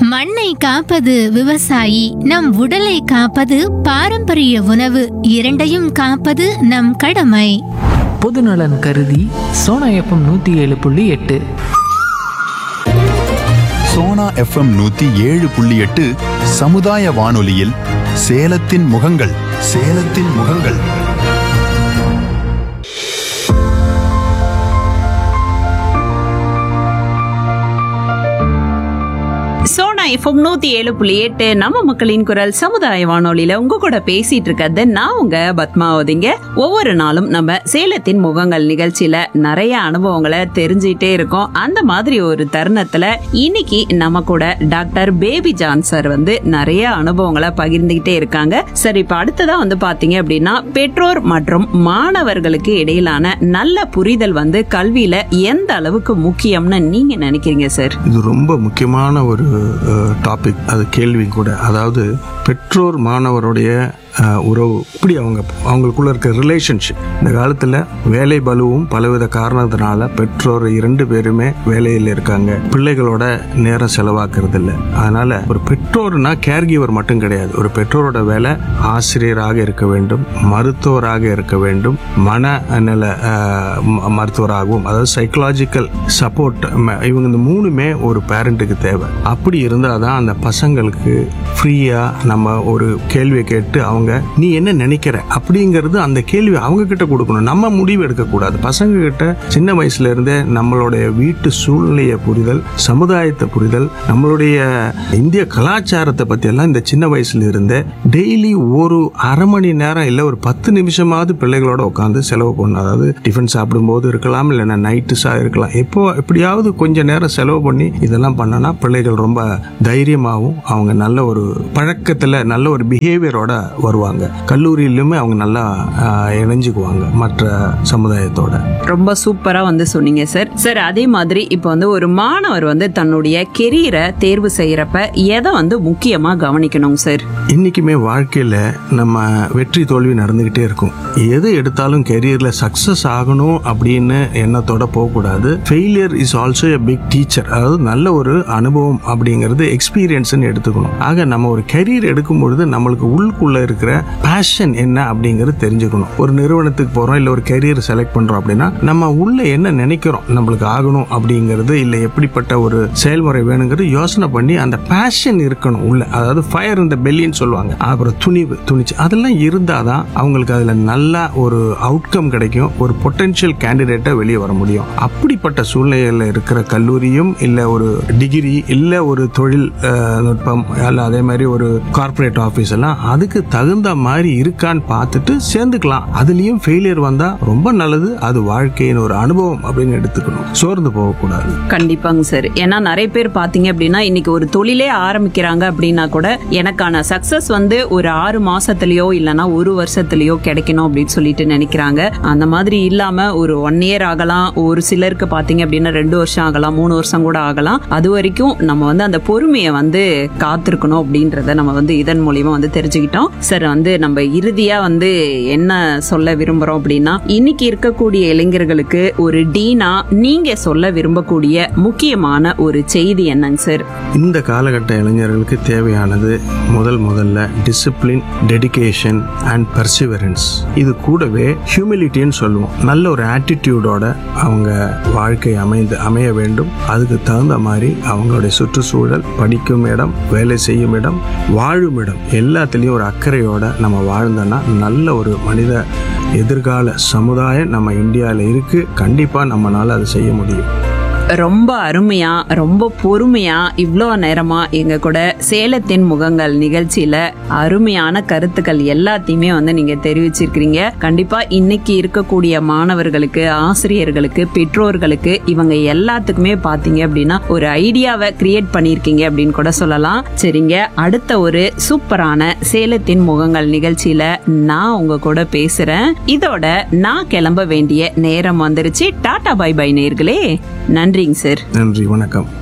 மண்ணை காப்பது விவசாயி நம் உடலை காப்பது பாரம்பரிய உணவு இரண்டையும் காப்பது நம் கடமை பொதுநலன் கருதி சோனா எஃப்எம் நூற்றி ஏழு புள்ளி எட்டு சோனா எஃப்எம் நூத்தி ஏழு புள்ளி எட்டு சமுதாய வானொலியில் சேலத்தின் முகங்கள் சேலத்தின் முகங்கள் சோனா எஃப்எம் நூத்தி ஏழு புள்ளி எட்டு நம்ம மக்களின் குரல் சமுதாய வானொலியில உங்க கூட பேசிட்டு இருக்கிறது நான் உங்க பத்மாவதிங்க ஒவ்வொரு நாளும் நம்ம சேலத்தின் முகங்கள் நிகழ்ச்சியில நிறைய அனுபவங்களை தெரிஞ்சுட்டே இருக்கோம் அந்த மாதிரி ஒரு தருணத்துல இன்னைக்கு நம்ம கூட டாக்டர் பேபி ஜான் சார் வந்து நிறைய அனுபவங்களை பகிர்ந்துகிட்டே இருக்காங்க சரி இப்ப அடுத்ததா வந்து பாத்தீங்க அப்படின்னா பெற்றோர் மற்றும் மாணவர்களுக்கு இடையிலான நல்ல புரிதல் வந்து கல்வியில எந்த அளவுக்கு முக்கியம்னு நீங்க நினைக்கிறீங்க சார் இது ரொம்ப முக்கியமான ஒரு டாபிக் அது கேள்வி கூட அதாவது பெற்றோர் மாணவருடைய அஹ், உறவு இப்படி அவங்க அவங்களுக்குள்ள இருக்க ரிலேஷன்ஷிப் இந்த காலத்தில் வேலை பலுவும் பலவித காரணத்தினால பெற்றோர் இரண்டு பேருமே வேலையில் இருக்காங்க பிள்ளைகளோட நேரம் செலவாக்குறது இல்லை அதனால ஒரு பெற்றோர்னா கேர்கிவர் மட்டும் கிடையாது ஒரு பெற்றோரோட வேலை ஆசிரியராக இருக்க வேண்டும் மருத்துவராக இருக்க வேண்டும் மனநல அஹ், ம- மருத்துவராகவும் அதாவது சைக்கலாஜிக்கல் சப்போர்ட் இவங்க இந்த மூணுமே ஒரு பேரண்ட்டுக்கு தேவை அப்படி இருந்தால் தான் அந்த பசங்களுக்கு ஃப்ரீயாக நம்ம ஒரு கேள்வியை கேட்டு அவங்க நீ என்ன நினைக்கிற அப்படிங்கிறது அந்த கேள்வி அவங்க கிட்ட கொடுக்கணும் நம்ம முடிவு எடுக்கக்கூடாது பசங்க கிட்ட சின்ன வயசுல இருந்தே நம்மளுடைய வீட்டு சூழ்நிலையை புரிதல் சமுதாயத்தை புரிதல் நம்மளுடைய இந்திய கலாச்சாரத்தை பத்தி எல்லாம் இந்த சின்ன வயசுல இருந்தே டெய்லி ஒரு அரை மணி நேரம் இல்லை ஒரு பத்து நிமிஷமாவது பிள்ளைகளோட உட்காந்து செலவு பண்ணணும் அதாவது டிஃபன் சாப்பிடும்போது இருக்கலாம் இல்லைன்னா நைட்டு சா இருக்கலாம் எப்போ எப்படியாவது கொஞ்ச நேரம் செலவு பண்ணி இதெல்லாம் பண்ணனா பிள்ளைகள் ரொம்ப தைரியமாகவும் அவங்க நல்ல ஒரு பழக்கத்தில் நல்ல ஒரு பிஹேவியரோட வருவாங்க கல்லூரியிலுமே அவங்க நல்லா ஆஹ், இணைஞ்சுக்குவாங்க மற்ற சமுதாயத்தோட ரொம்ப சூப்பரா வந்து சொன்னீங்க சார் சார் அதே மாதிரி இப்போ வந்து ஒரு மாணவர் வந்து தன்னுடைய கெரியரை தேர்வு செய்யறப்ப எதை வந்து முக்கியமா கவனிக்கணும் சார் இன்னைக்குமே வாழ்க்கையில நம்ம வெற்றி தோல்வி நடந்துகிட்டே இருக்கும் எது எடுத்தாலும் கெரியர்ல சக்சஸ் ஆகணும் அப்படின்னு எண்ணத்தோட போகக்கூடாது failure is also a big teacher அதாவது நல்ல ஒரு அனுபவம் அப்படிங்கிறது எக்ஸ்பீரியன்ஸ்னு எடுத்துக்கணும் ஆக நம்ம ஒரு கெரியர் எடுக்கும் பொழுது நம்மளுக்கு உள்ளுக்குள்ள இருக்கிற பேஷன் என்ன அப்படிங்கிறது தெரிஞ்சுக்கணும் ஒரு நிறுவனத்துக்கு போறோம் இல்ல ஒரு கெரியர் செலக்ட் பண்றோம் அப்படின்னா நம்ம உள்ள என்ன நினைக்கிறோம் நம்மளுக்கு ஆகணும் அப்படிங்கிறது இல்ல எப்படிப்பட்ட ஒரு செயல்முறை வேணுங்கிறது யோசனை பண்ணி அந்த பேஷன் இருக்கணும் உள்ள அதாவது ஃபயர் இந்த பெல்லின்னு சொல்லுவாங்க அப்புறம் துணிவு துணிச்சு அதெல்லாம் இருந்தாதான் அவங்களுக்கு அதுல நல்ல ஒரு அவுட்கம் கிடைக்கும் ஒரு பொட்டன்ஷியல் கேண்டிடேட்டா வெளியே வர முடியும் அப்படிப்பட்ட சூழ்நிலையில இருக்கிற கல்லூரியும் இல்ல ஒரு டிகிரி இல்ல ஒரு தொழில் அஹ், நுட்பம் அல்ல அதே மாதிரி ஒரு கார்ப்பரேட் ஆஃபீஸ் எல்லாம் அதுக்கு தகுந்த மாதிரி இருக்கான்னு பார்த்துட்டு சேர்ந்துக்கலாம் அதுலயும் ஃபெயிலியர் வந்தா ரொம்ப நல்லது அது வாழ்க்கையின் ஒரு அனுபவம் அப்படின்னு எடுத்துக்கணும் சோர்ந்து போகக்கூடாது கண்டிப்பாங்க சார் ஏன்னா நிறைய பேர் பாத்தீங்க அப்படின்னா இன்னைக்கு ஒரு தொழிலே ஆரம்பிக்கிறாங்க அப்படின்னா கூட எனக்கான சக்சஸ் வந்து ஒரு ஆறு மாசத்துலயோ இல்லைன்னா ஒரு வருஷத்துலயோ கிடைக்கணும் அப்படின்னு சொல்லிட்டு நினைக்கிறாங்க அந்த மாதிரி இல்லாம ஒரு ஒன் இயர் ஆகலாம் ஒரு சிலருக்கு பாத்தீங்க அப்படின்னா ரெண்டு வருஷம் ஆகலாம் மூணு வருஷம் கூட ஆகலாம் அது வரைக்கும் நம்ம வந்து அந்த பொறுமையை வந்து காத்திருக்கணும் அப்படின்றத நம்ம வந்து இதன் மூலியமா வந்து தெரிஞ்சுக்கிட்டோம் சார் வந்து நம்ம இறுதியா வந்து என்ன சொல்ல விரும்புறோம் அப்படின்னா இன்னைக்கு இருக்கக்கூடிய இளைஞர்களுக்கு ஒரு டீனா நீங்க சொல்ல விரும்பக்கூடிய முக்கியமான ஒரு செய்தி என்னங்க சார் இந்த காலகட்ட இளைஞர்களுக்கு தேவையானது முதல் முதல்ல டிசிப்ளின் டெடிகேஷன் அண்ட் பர்சிவரன்ஸ் இது கூடவே ஹியூமிலிட்டின்னு சொல்லுவோம் நல்ல ஒரு ஆட்டிடியூடோட அவங்க வாழ்க்கை அமைந்து அமைய வேண்டும் அதுக்கு தகுந்த மாதிரி அவங்களுடைய சுற்றுச்சூழல் படிக்கும் இடம் வேலை செய்யும் இடம் வாழும் இடம் எல்லாத்துலேயும் ஒரு அக்கறையோட நம்ம வாழ்ந்தோன்னா நல்ல ஒரு மனித எதிர்கால சமுதாயம் நம்ம இந்தியாவில் இருக்கு கண்டிப்பாக நம்மளால அதை செய்ய முடியும் ரொம்ப அருமையா ரொம்ப பொறுமையா இவ்வளோ நேரமா எங்க கூட சேலத்தின் முகங்கள் நிகழ்ச்சியில அருமையான கருத்துக்கள் எல்லாத்தையுமே வந்து நீங்க தெரிவிச்சிருக்கிறீங்க கண்டிப்பா இன்னைக்கு இருக்கக்கூடிய மாணவர்களுக்கு ஆசிரியர்களுக்கு பெற்றோர்களுக்கு இவங்க எல்லாத்துக்குமே பாத்தீங்க அப்படின்னா ஒரு ஐடியாவை கிரியேட் பண்ணியிருக்கீங்க அப்படின்னு கூட சொல்லலாம் சரிங்க அடுத்த ஒரு சூப்பரான சேலத்தின் முகங்கள் நிகழ்ச்சியில நான் உங்க கூட பேசுறேன் இதோட நான் கிளம்ப வேண்டிய நேரம் வந்துருச்சு டாடா பை பை நேர்களே நன்றிங்க சார் நன்றி வணக்கம்